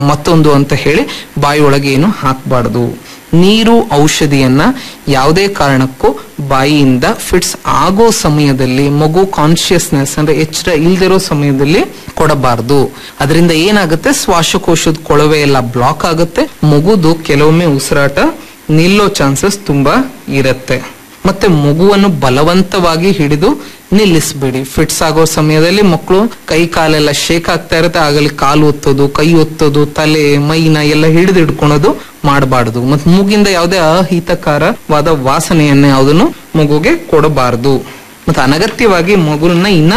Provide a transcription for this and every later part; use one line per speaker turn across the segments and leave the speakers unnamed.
ಮತ್ತೊಂದು ಅಂತ ಹೇಳಿ ಬಾಯಿಯೊಳಗೆ ಏನು ಹಾಕಬಾರ್ದು ನೀರು ಔಷಧಿಯನ್ನ ಯಾವುದೇ ಕಾರಣಕ್ಕೂ ಬಾಯಿಯಿಂದ ಫಿಟ್ಸ್ ಆಗೋ ಸಮಯದಲ್ಲಿ ಮಗು ಕಾನ್ಶಿಯಸ್ನೆಸ್ ಅಂದ್ರೆ ಎಚ್ಚರ ಇಲ್ದಿರೋ ಸಮಯದಲ್ಲಿ ಕೊಡಬಾರ್ದು ಅದರಿಂದ ಏನಾಗುತ್ತೆ ಶ್ವಾಸಕೋಶದ ಕೊಳವೆ ಎಲ್ಲ ಬ್ಲಾಕ್ ಆಗುತ್ತೆ ಮಗುದು ಕೆಲವೊಮ್ಮೆ ಉಸಿರಾಟ ನಿಲ್ಲೋ ಚಾನ್ಸಸ್ ತುಂಬಾ ಇರುತ್ತೆ ಮತ್ತೆ ಮಗುವನ್ನು ಬಲವಂತವಾಗಿ ಹಿಡಿದು ನಿಲ್ಲಿಸಬೇಡಿ ಫಿಟ್ಸ್ ಆಗೋ ಸಮಯದಲ್ಲಿ ಮಕ್ಕಳು ಕೈ ಕಾಲೆಲ್ಲ ಶೇಕ್ ಆಗ್ತಾ ಇರುತ್ತೆ ಆಗಲಿ ಕಾಲು ಒತ್ತೋದು ಕೈ ಒತ್ತೋದು ತಲೆ ಮೈನ ಎಲ್ಲ ಹಿಡಿದು ಹಿಡ್ಕೊಳೋದು ಮಾಡಬಾರ್ದು ಮತ್ತೆ ಮೂಗಿಂದ ಯಾವುದೇ ಅಹಿತಕರವಾದ ವಾಸನೆಯನ್ನ ಯಾವುದನ್ನು ಮಗುಗೆ ಕೊಡಬಾರ್ದು ಮತ್ತೆ ಅನಗತ್ಯವಾಗಿ ಮಗುವನ್ನ ಇನ್ನ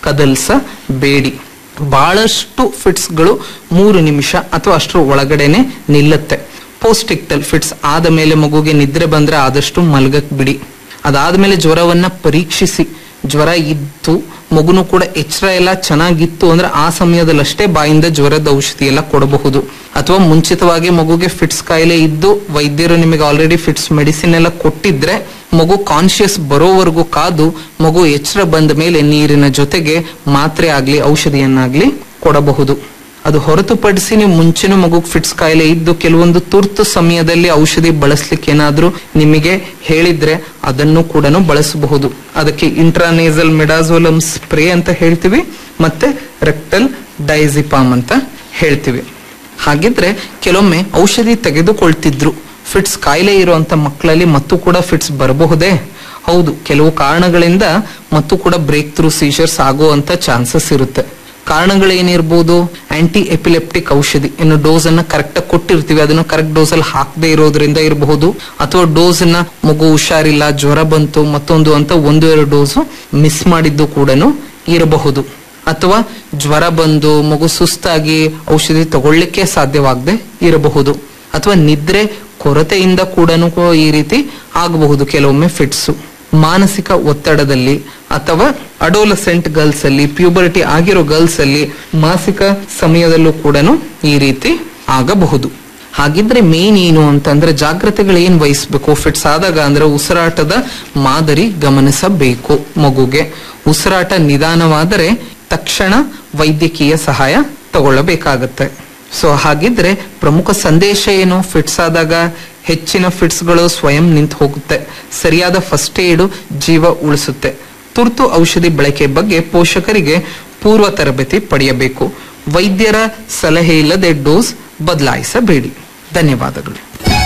ಕದಲ್ಸಬೇಡಿ ಬಹಳಷ್ಟು ಫಿಟ್ಸ್ಗಳು ಮೂರು ನಿಮಿಷ ಅಥವಾ ಅಷ್ಟರ ಒಳಗಡೆನೆ ನಿಲ್ಲುತ್ತೆ ಪೋಸ್ಟಿಕ್ಟಲ್ ಫಿಟ್ಸ್ ಆದ ಮೇಲೆ ಮಗುಗೆ ನಿದ್ರೆ ಬಂದ್ರೆ ಆದಷ್ಟು ಮಲ್ಗಕ್ ಬಿಡಿ ಅದಾದ್ಮೇಲೆ ಜ್ವರವನ್ನ ಪರೀಕ್ಷಿಸಿ ಜ್ವರ ಇತ್ತು ಮಗುನು ಕೂಡ ಎಚ್ಚರ ಎಲ್ಲ ಚೆನ್ನಾಗಿತ್ತು ಅಂದ್ರೆ ಆ ಸಮಯದಲ್ಲಷ್ಟೇ ಬಾಯಿಂದ ಜ್ವರದ ಔಷಧಿ ಎಲ್ಲ ಕೊಡಬಹುದು ಅಥವಾ ಮುಂಚಿತವಾಗಿ ಮಗುಗೆ ಫಿಟ್ಸ್ ಕಾಯಿಲೆ ಇದ್ದು ವೈದ್ಯರು ನಿಮಗೆ ಆಲ್ರೆಡಿ ಫಿಟ್ಸ್ ಮೆಡಿಸಿನ್ ಎಲ್ಲ ಕೊಟ್ಟಿದ್ರೆ ಮಗು ಕಾನ್ಶಿಯಸ್ ಬರೋವರೆಗೂ ಕಾದು ಮಗು ಎಚ್ಚರ ಬಂದ ಮೇಲೆ ನೀರಿನ ಜೊತೆಗೆ ಮಾತ್ರೆ ಆಗ್ಲಿ ಔಷಧಿಯನ್ನಾಗ್ಲಿ ಕೊಡಬಹುದು ಅದು ಹೊರತುಪಡಿಸಿ ನೀವು ಮುಂಚೆನೂ ಮಗು ಫಿಟ್ಸ್ ಕಾಯಿಲೆ ಇದ್ದು ಕೆಲವೊಂದು ತುರ್ತು ಸಮಯದಲ್ಲಿ ಔಷಧಿ ಬಳಸ್ಲಿಕ್ಕೆ ಏನಾದ್ರೂ ನಿಮಗೆ ಹೇಳಿದ್ರೆ ಅದನ್ನು ಕೂಡ ಬಳಸಬಹುದು ಅದಕ್ಕೆ ಇಂಟ್ರಾನೇಸಲ್ ಮೆಡಾಸೋಲಮ್ ಸ್ಪ್ರೇ ಅಂತ ಹೇಳ್ತೀವಿ ಮತ್ತೆ ರೆಕ್ಟಲ್ ಡೈಸಿಪಾಮ್ ಅಂತ ಹೇಳ್ತೀವಿ ಹಾಗಿದ್ರೆ ಕೆಲವೊಮ್ಮೆ ಔಷಧಿ ತೆಗೆದುಕೊಳ್ತಿದ್ರು ಫಿಟ್ಸ್ ಕಾಯಿಲೆ ಇರುವಂತ ಮಕ್ಕಳಲ್ಲಿ ಮತ್ತು ಕೂಡ ಫಿಟ್ಸ್ ಬರಬಹುದೇ ಹೌದು ಕೆಲವು ಕಾರಣಗಳಿಂದ ಮತ್ತು ಕೂಡ ಬ್ರೇಕ್ ಥ್ರೂ ಸೀಜರ್ಸ್ ಆಗುವಂತ ಚಾನ್ಸಸ್ ಇರುತ್ತೆ ಕಾರಣಗಳೇನಿರ್ಬೋದು ಆಂಟಿ ಎಪಿಲೆಪ್ಟಿಕ್ ಔಷಧಿ ಇನ್ನು ಡೋಸ್ ಅನ್ನ ಕರೆಕ್ಟ್ ಆಗಿ ಕೊಟ್ಟಿರ್ತೀವಿ ಅದನ್ನು ಕರೆಕ್ಟ್ ಡೋಸ್ ಅಲ್ಲಿ ಹಾಕದೇ ಇರೋದ್ರಿಂದ ಇರಬಹುದು ಅಥವಾ ಡೋಸ್ ಅನ್ನ ಮಗು ಹುಷಾರಿಲ್ಲ ಜ್ವರ ಬಂತು ಮತ್ತೊಂದು ಅಂತ ಒಂದು ಎರಡು ಡೋಸ್ ಮಿಸ್ ಮಾಡಿದ್ದು ಕೂಡ ಇರಬಹುದು ಅಥವಾ ಜ್ವರ ಬಂದು ಮಗು ಸುಸ್ತಾಗಿ ಔಷಧಿ ತಗೊಳ್ಳಿಕ್ಕೆ ಸಾಧ್ಯವಾಗದೆ ಇರಬಹುದು ಅಥವಾ ನಿದ್ರೆ ಕೊರತೆಯಿಂದ ಕೂಡ ಈ ರೀತಿ ಆಗಬಹುದು ಕೆಲವೊಮ್ಮೆ ಫಿಟ್ಸು ಮಾನಸಿಕ ಒತ್ತಡದಲ್ಲಿ ಅಥವಾ ಅಡೋಲಸೆಂಟ್ ಗರ್ಲ್ಸ್ ಅಲ್ಲಿ ಪ್ಯೂಬರಿಟಿ ಆಗಿರೋ ಗರ್ಲ್ಸ್ ಅಲ್ಲಿ ಮಾಸಿಕ ಸಮಯದಲ್ಲೂ ಕೂಡ ಈ ರೀತಿ ಆಗಬಹುದು ಹಾಗಿದ್ರೆ ಮೇನ್ ಏನು ಅಂತಂದ್ರೆ ಜಾಗ್ರತೆಗಳು ಏನ್ ವಹಿಸ್ಬೇಕು ಫಿಟ್ಸ್ ಆದಾಗ ಅಂದ್ರೆ ಉಸಿರಾಟದ ಮಾದರಿ ಗಮನಿಸಬೇಕು ಮಗುಗೆ ಉಸಿರಾಟ ನಿಧಾನವಾದರೆ ತಕ್ಷಣ ವೈದ್ಯಕೀಯ ಸಹಾಯ ತಗೊಳ್ಳಬೇಕಾಗತ್ತೆ ಸೊ ಹಾಗಿದ್ರೆ ಪ್ರಮುಖ ಸಂದೇಶ ಏನು ಫಿಟ್ಸ್ ಆದಾಗ ಹೆಚ್ಚಿನ ಫಿಟ್ಸ್ಗಳು ಸ್ವಯಂ ನಿಂತು ಹೋಗುತ್ತೆ ಸರಿಯಾದ ಫಸ್ಟ್ ಏಡು ಜೀವ ಉಳಿಸುತ್ತೆ ತುರ್ತು ಔಷಧಿ ಬಳಕೆ ಬಗ್ಗೆ ಪೋಷಕರಿಗೆ ಪೂರ್ವ ತರಬೇತಿ ಪಡೆಯಬೇಕು ವೈದ್ಯರ ಸಲಹೆ ಇಲ್ಲದೆ ಡೋಸ್ ಬದಲಾಯಿಸಬೇಡಿ ಧನ್ಯವಾದಗಳು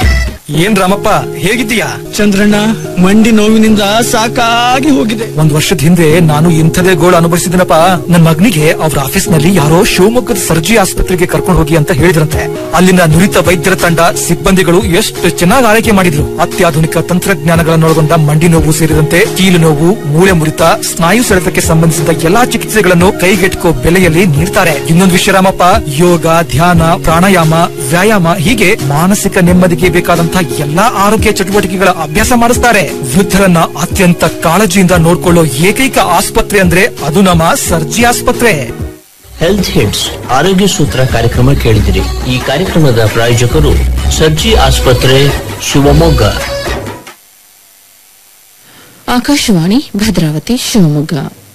ಏನ್ ರಾಮಪ್ಪ ಹೇಗಿದ್ದೀಯಾ
ಚಂದ್ರಣ್ಣ ಮಂಡಿ ನೋವಿನಿಂದ ಸಾಕಾಗಿ ಹೋಗಿದೆ
ಒಂದ್ ವರ್ಷದ ಹಿಂದೆ ನಾನು ಇಂಥದೇ ಗೋಳು ಅನುಭವಿಸಿದನಪ್ಪ ನನ್ ಮಗನಿಗೆ ಅವ್ರ ಆಫೀಸ್ ನಲ್ಲಿ ಯಾರೋ ಶಿವಮೊಗ್ಗದ ಸರ್ಜಿ ಆಸ್ಪತ್ರೆಗೆ ಕರ್ಕೊಂಡು ಹೋಗಿ ಅಂತ ಹೇಳಿದ್ರಂತೆ ಅಲ್ಲಿನ ನುರಿತ ವೈದ್ಯರ ತಂಡ ಸಿಬ್ಬಂದಿಗಳು ಎಷ್ಟು ಚೆನ್ನಾಗಿ ಆರೈಕೆ ಮಾಡಿದ್ರು ಅತ್ಯಾಧುನಿಕ ತಂತ್ರಜ್ಞಾನಗಳನ್ನೊಳಗೊಂಡ ಮಂಡಿ ನೋವು ಸೇರಿದಂತೆ ಕೀಲು ನೋವು ಮೂಳೆ ಮುರಿತ ಸ್ನಾಯು ಸೆಳೆತಕ್ಕೆ ಸಂಬಂಧಿಸಿದ ಎಲ್ಲಾ ಚಿಕಿತ್ಸೆಗಳನ್ನು ಕೈಗೆಟುಕೋ ಬೆಲೆಯಲ್ಲಿ ನೀಡ್ತಾರೆ ಇನ್ನೊಂದು ವಿಷಯ ರಾಮಪ್ಪ ಯೋಗ ಧ್ಯಾನ ಪ್ರಾಣಾಯಾಮ ವ್ಯಾಯಾಮ ಹೀಗೆ ಮಾನಸಿಕ ನೆಮ್ಮದಿಗೆ ಬೇಕಾದಂತಹ ಎಲ್ಲಾ ಆರೋಗ್ಯ ಚಟುವಟಿಕೆಗಳ ಅಭ್ಯಾಸ ಮಾಡಿಸ್ತಾರೆ ವೃದ್ಧರನ್ನ ಅತ್ಯಂತ ಕಾಳಜಿಯಿಂದ ನೋಡ್ಕೊಳ್ಳೋ ಏಕೈಕ ಆಸ್ಪತ್ರೆ ಅಂದ್ರೆ ಅದು ನಮ್ಮ ಸರ್ಜಿ ಆಸ್ಪತ್ರೆ
ಹೆಲ್ತ್ ಹಿಟ್ಸ್ ಆರೋಗ್ಯ ಸೂತ್ರ ಕಾರ್ಯಕ್ರಮ ಕೇಳಿದಿರಿ ಈ ಕಾರ್ಯಕ್ರಮದ ಪ್ರಾಯೋಜಕರು ಸರ್ಜಿ ಆಸ್ಪತ್ರೆ ಶಿವಮೊಗ್ಗ
ಆಕಾಶವಾಣಿ ಭದ್ರಾವತಿ ಶಿವಮೊಗ್ಗ